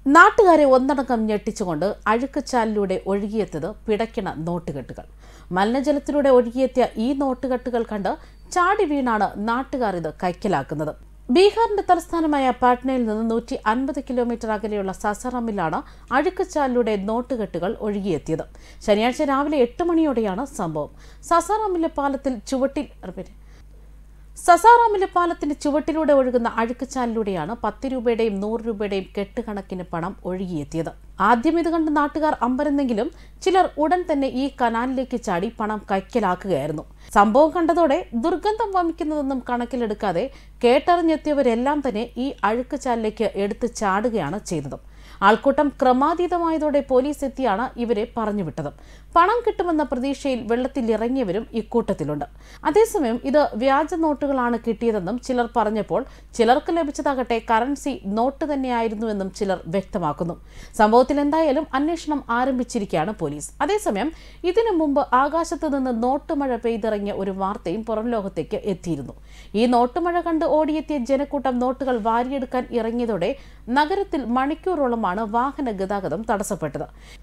നാട്ടുകാരെ ഒന്നടങ്കം ഞെട്ടിച്ചുകൊണ്ട് അഴുക്കുചാലിലൂടെ ഒഴുകിയെത്തിയത് പിടയ്ക്കണ നോട്ടുകെട്ടുകൾ മലിനജലത്തിലൂടെ ഒഴുകിയെത്തിയ ഈ നോട്ടുകെട്ടുകൾ കണ്ട് ചാടി വീണാണ് നാട്ടുകാർ ഇത് കൈക്കലാക്കുന്നത് ബീഹാറിന്റെ തലസ്ഥാനമായ പാട്നയിൽ നിന്ന് നൂറ്റി അൻപത് കിലോമീറ്റർ അകലെയുള്ള സസറമിലാണ് അഴുക്കുചാലിലൂടെ നോട്ടുകെട്ടുകൾ ഒഴുകിയെത്തിയത് ശനിയാഴ്ച രാവിലെ എട്ട് മണിയോടെയാണ് സംഭവം സസാറാമിലെ പാലത്തിൽ ചുവട്ടിൽ റിപ്പീറ്റ്. സസാറാമിലെ പാലത്തിന്റെ ചുവട്ടിലൂടെ ഒഴുകുന്ന അഴുക്കുചാലിലൂടെയാണ് പത്ത് രൂപയുടെയും നൂറ് രൂപയുടെയും കെട്ടുകണക്കിന് പണം ഒഴുകിയെത്തിയത് ആദ്യം ഇത് കണ്ട് നാട്ടുകാർ അമ്പരന്നെങ്കിലും ചിലർ ഉടൻ തന്നെ ഈ കനാലിലേക്ക് ചാടി പണം കൈക്കലാക്കുകയായിരുന്നു സംഭവം കണ്ടതോടെ ദുർഗന്ധം വമിക്കുന്നതൊന്നും കണക്കിലെടുക്കാതെ കേട്ടറിഞ്ഞെത്തിയവരെല്ലാം തന്നെ ഈ അഴുക്കുചാലിലേക്ക് എടുത്ത് ചാടുകയാണ് ചെയ്തത് ആൾക്കൂട്ടം ക്രമാതീതമായതോടെ പോലീസ് എത്തിയാണ് ഇവരെ പറഞ്ഞുവിട്ടത് പണം കിട്ടുമെന്ന പ്രതീക്ഷയിൽ വെള്ളത്തിൽ ഇറങ്ങിയവരും ഇക്കൂട്ടത്തിലുണ്ട് അതേസമയം ഇത് വ്യാജ നോട്ടുകളാണ് കിട്ടിയതെന്നും ചിലർ പറഞ്ഞപ്പോൾ ചിലർക്ക് ലഭിച്ചതാകട്ടെ കറൻസി നോട്ട് തന്നെയായിരുന്നുവെന്നും ചിലർ വ്യക്തമാക്കുന്നു സംഭവത്തിൽ എന്തായാലും അന്വേഷണം ആരംഭിച്ചിരിക്കുകയാണ് പോലീസ് അതേസമയം ഇതിനു മുമ്പ് ആകാശത്ത് നിന്ന് നോട്ടുമഴ പെയ്തിറങ്ങിയ ഒരു വാർത്തയും പുറം ലോകത്തേക്ക് എത്തിയിരുന്നു ഈ നോട്ടുമഴ കണ്ട് ഓടിയെത്തിയ ജനക്കൂട്ടം നോട്ടുകൾ വാരിയെടുക്കാൻ ഇറങ്ങിയതോടെ നഗരത്തിൽ മണിക്കൂറോളമാണ് വാഹന ഗതാഗതം തടസ്സപ്പെട്ടത്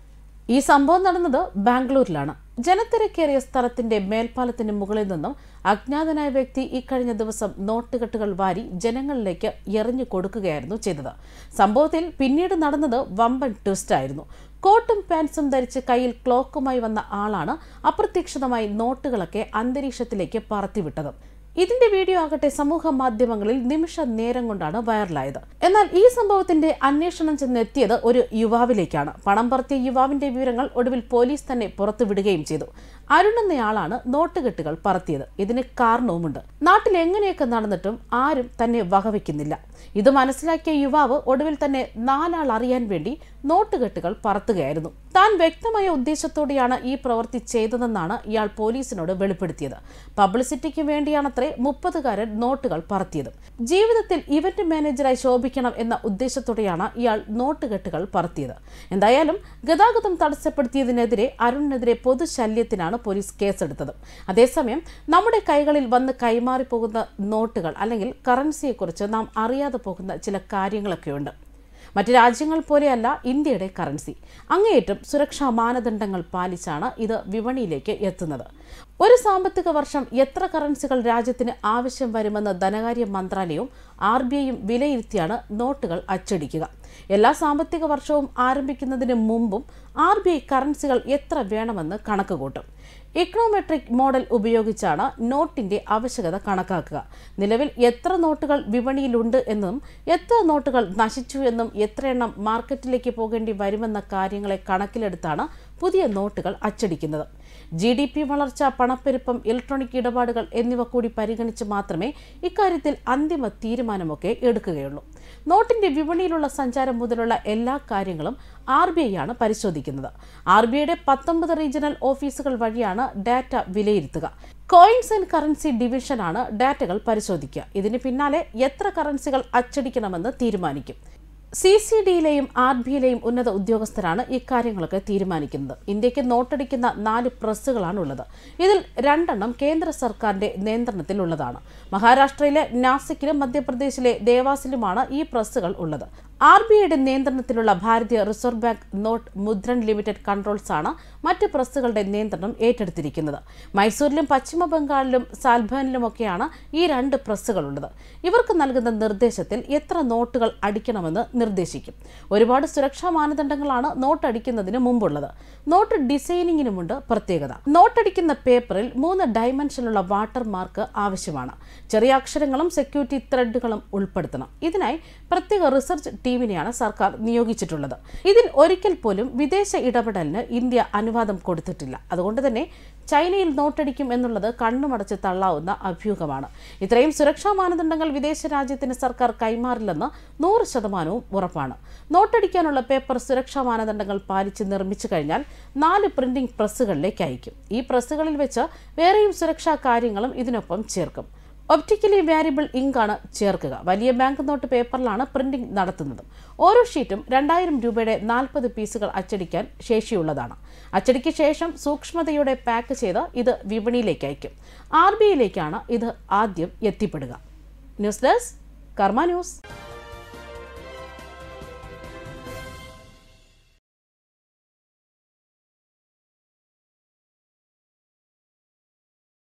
ഈ സംഭവം നടന്നത് ബാംഗ്ലൂരിലാണ് ജനത്തിരക്കേറിയ സ്ഥലത്തിന്റെ മേൽപ്പാലത്തിന് മുകളിൽ നിന്നും അജ്ഞാതനായ വ്യക്തി ഇക്കഴിഞ്ഞ ദിവസം നോട്ടുകെട്ടുകൾ വാരി ജനങ്ങളിലേക്ക് എറിഞ്ഞു കൊടുക്കുകയായിരുന്നു ചെയ്തത് സംഭവത്തിൽ പിന്നീട് നടന്നത് വമ്പൻ ട്വിസ്റ്റായിരുന്നു കോട്ടും പാൻസും ധരിച്ച് കയ്യിൽ ക്ലോക്കുമായി വന്ന ആളാണ് അപ്രതീക്ഷിതമായി നോട്ടുകളൊക്കെ അന്തരീക്ഷത്തിലേക്ക് പറത്തിവിട്ടത് ഇതിന്റെ വീഡിയോ ആകട്ടെ സമൂഹ മാധ്യമങ്ങളിൽ നിമിഷ നേരം കൊണ്ടാണ് വൈറലായത് എന്നാൽ ഈ സംഭവത്തിന്റെ അന്വേഷണം ചെന്നെത്തിയത് ഒരു യുവാവിലേക്കാണ് പണം പറത്തിയ യുവാവിന്റെ വിവരങ്ങൾ ഒടുവിൽ പോലീസ് തന്നെ പുറത്തുവിടുകയും ചെയ്തു അരുൺ എന്നയാളാണ് നോട്ടുകെട്ടുകൾ പറത്തിയത് ഇതിന് കാരണവുമുണ്ട് നാട്ടിൽ എങ്ങനെയൊക്കെ നടന്നിട്ടും ആരും തന്നെ വകവയ്ക്കുന്നില്ല ഇത് മനസ്സിലാക്കിയ യുവാവ് ഒടുവിൽ തന്നെ നാലാൾ അറിയാൻ വേണ്ടി നോട്ടുകെട്ടുകൾ പറത്തുകയായിരുന്നു താൻ വ്യക്തമായ ഉദ്ദേശത്തോടെയാണ് ഈ പ്രവൃത്തി ചെയ്തതെന്നാണ് ഇയാൾ പോലീസിനോട് വെളിപ്പെടുത്തിയത് പബ്ലിസിറ്റിക്ക് വേണ്ടിയാണത്രേ മുപ്പതുകാരൻ നോട്ടുകൾ പറത്തിയത് ജീവിതത്തിൽ ഇവന്റ് മാനേജറായി ശോഭിക്കണം എന്ന ഉദ്ദേശത്തോടെയാണ് ഇയാൾ നോട്ടുകെട്ടുകൾ പറത്തിയത് എന്തായാലും ഗതാഗതം തടസ്സപ്പെടുത്തിയതിനെതിരെ അരുണിനെതിരെ പൊതുശല്യത്തിനാണ് പോലീസ് കേസെടുത്തത് അതേസമയം നമ്മുടെ കൈകളിൽ വന്ന് കൈമാറിപ്പോകുന്ന നോട്ടുകൾ അല്ലെങ്കിൽ കറൻസിയെക്കുറിച്ച് നാം അറിയാതെ പോകുന്ന ചില കാര്യങ്ങളൊക്കെയുണ്ട് മറ്റ് രാജ്യങ്ങൾ പോലെയല്ല ഇന്ത്യയുടെ കറൻസി അങ്ങേയറ്റം സുരക്ഷാ മാനദണ്ഡങ്ങൾ പാലിച്ചാണ് ഇത് വിപണിയിലേക്ക് എത്തുന്നത് ഒരു സാമ്പത്തിക വർഷം എത്ര കറൻസികൾ രാജ്യത്തിന് ആവശ്യം വരുമെന്ന് ധനകാര്യ മന്ത്രാലയവും ആർ ബി ഐയും വിലയിരുത്തിയാണ് നോട്ടുകൾ അച്ചടിക്കുക എല്ലാ സാമ്പത്തിക വർഷവും ആരംഭിക്കുന്നതിന് മുമ്പും ആർ ബി ഐ കറൻസികൾ എത്ര വേണമെന്ന് കണക്ക് കൂട്ടും ഇക്കണോമെട്രിക് മോഡൽ ഉപയോഗിച്ചാണ് നോട്ടിന്റെ ആവശ്യകത കണക്കാക്കുക നിലവിൽ എത്ര നോട്ടുകൾ വിപണിയിലുണ്ട് എന്നും എത്ര നോട്ടുകൾ നശിച്ചു എന്നും എത്ര എണ്ണം മാർക്കറ്റിലേക്ക് പോകേണ്ടി വരുമെന്ന കാര്യങ്ങളെ കണക്കിലെടുത്താണ് പുതിയ നോട്ടുകൾ അച്ചടിക്കുന്നത് ജി ഡി പി വളർച്ച പണപ്പെരുപ്പം ഇലക്ട്രോണിക് ഇടപാടുകൾ എന്നിവ കൂടി പരിഗണിച്ച് മാത്രമേ ഇക്കാര്യത്തിൽ അന്തിമ തീരുമാനമൊക്കെ എടുക്കുകയുള്ളൂ നോട്ടിന്റെ വിപണിയിലുള്ള സഞ്ചാരം മുതലുള്ള എല്ലാ കാര്യങ്ങളും ആർ ബി ഐ ആണ് പരിശോധിക്കുന്നത് ആർ ബി ഐയുടെ പത്തൊമ്പത് റീജിയണൽ ഓഫീസുകൾ വഴിയാണ് ഡാറ്റ വിലയിരുത്തുക കോയിൻസ് ആൻഡ് കറൻസി ഡിവിഷനാണ് ഡാറ്റകൾ പരിശോധിക്കുക ഇതിന് പിന്നാലെ എത്ര കറൻസികൾ അച്ചടിക്കണമെന്ന് തീരുമാനിക്കും സി സി ഡിയിലെയും ആർ ബിയിലെയും ഉന്നത ഉദ്യോഗസ്ഥരാണ് ഇക്കാര്യങ്ങളൊക്കെ തീരുമാനിക്കുന്നത് ഇന്ത്യക്ക് നോട്ടടിക്കുന്ന നാല് പ്രസ്സുകളാണ് ഉള്ളത് ഇതിൽ രണ്ടെണ്ണം കേന്ദ്ര സർക്കാരിന്റെ നിയന്ത്രണത്തിലുള്ളതാണ് മഹാരാഷ്ട്രയിലെ നാസിക്കിലും മധ്യപ്രദേശിലെ ദേവാസിലുമാണ് ഈ പ്രസ്സുകൾ ഉള്ളത് ആർ ബി ഐയുടെ നിയന്ത്രണത്തിലുള്ള Bharatiya reserve bank note Mudran limited controls ആണ് മറ്റ് പ്രസ്സുകളുടെ നിയന്ത്രണം ഏറ്റെടുത്തിരിക്കുന്നത് മൈസൂരിലും പശ്ചിമ ബംഗാളിലും സാൽഭാനിലുമൊക്കെയാണ് ഈ രണ്ട് പ്രസ്സുകളുള്ളത് ഇവർക്ക് നൽകുന്ന നിർദ്ദേശത്തിൽ എത്ര നോട്ടുകൾ അടിക്കണമെന്ന് നിർദ്ദേശിക്കും ഒരുപാട് സുരക്ഷാ മാനദണ്ഡങ്ങളാണ് നോട്ട് അടിക്കുന്നതിന് മുമ്പുള്ളത് നോട്ട് ഡിസൈനിങ്ങിനുമുണ്ട് പ്രത്യേകത നോട്ടടിക്കുന്ന പേപ്പറിൽ മൂന്ന് ഡയമെൻഷനുള്ള വാട്ടർ മാർക്ക് ആവശ്യമാണ് ചെറിയ അക്ഷരങ്ങളും സെക്യൂരിറ്റി ത്രെഡുകളും ഉൾപ്പെടുത്തണം ഇതിനായി പ്രത്യേക റിസർച്ച് ടീമിനെയാണ് സർക്കാർ നിയോഗിച്ചിട്ടുള്ളത് ഇതിൽ ഒരിക്കൽ പോലും വിദേശ ഇടപെടലിന് ഇന്ത്യ അനുവാദം കൊടുത്തിട്ടില്ല അതുകൊണ്ട് തന്നെ ചൈനയിൽ നോട്ടടിക്കും എന്നുള്ളത് കണ്ണുമടച്ച് തള്ളാവുന്ന അഭ്യൂഹമാണ് ഇത്രയും സുരക്ഷാ മാനദണ്ഡങ്ങൾ വിദേശ രാജ്യത്തിന് സർക്കാർ കൈമാറില്ലെന്ന് നൂറ് ശതമാനവും ഉറപ്പാണ് നോട്ടടിക്കാനുള്ള പേപ്പർ സുരക്ഷാ മാനദണ്ഡങ്ങൾ പാലിച്ച് നിർമ്മിച്ചു കഴിഞ്ഞാൽ നാല് പ്രിന്റിംഗ് പ്രസ്സുകളിലേക്ക് അയക്കും ഈ പ്രസ്സുകളിൽ വെച്ച് വേറെയും സുരക്ഷാ കാര്യങ്ങളും ഇതിനൊപ്പം ചേർക്കും ഒപ്റ്റിക്കലി വാരിയബിൾ ഇങ്കാണ് ചേർക്കുക വലിയ ബാങ്ക് നോട്ട് പേപ്പറിലാണ് പ്രിന്റിംഗ് നടത്തുന്നത് ഓരോ ഷീറ്റും രണ്ടായിരം രൂപയുടെ നാൽപ്പത് പീസുകൾ അച്ചടിക്കാൻ ശേഷിയുള്ളതാണ് അച്ചടിക്ക് ശേഷം സൂക്ഷ്മതയോടെ പാക്ക് ചെയ്ത് ഇത് വിപണിയിലേക്ക് അയക്കും ആർ ബി ഐയിലേക്കാണ് ഇത് ആദ്യം എത്തിപ്പെടുക ന്യൂസ് ഡെസ്ക് കർമ്മ ന്യൂസ്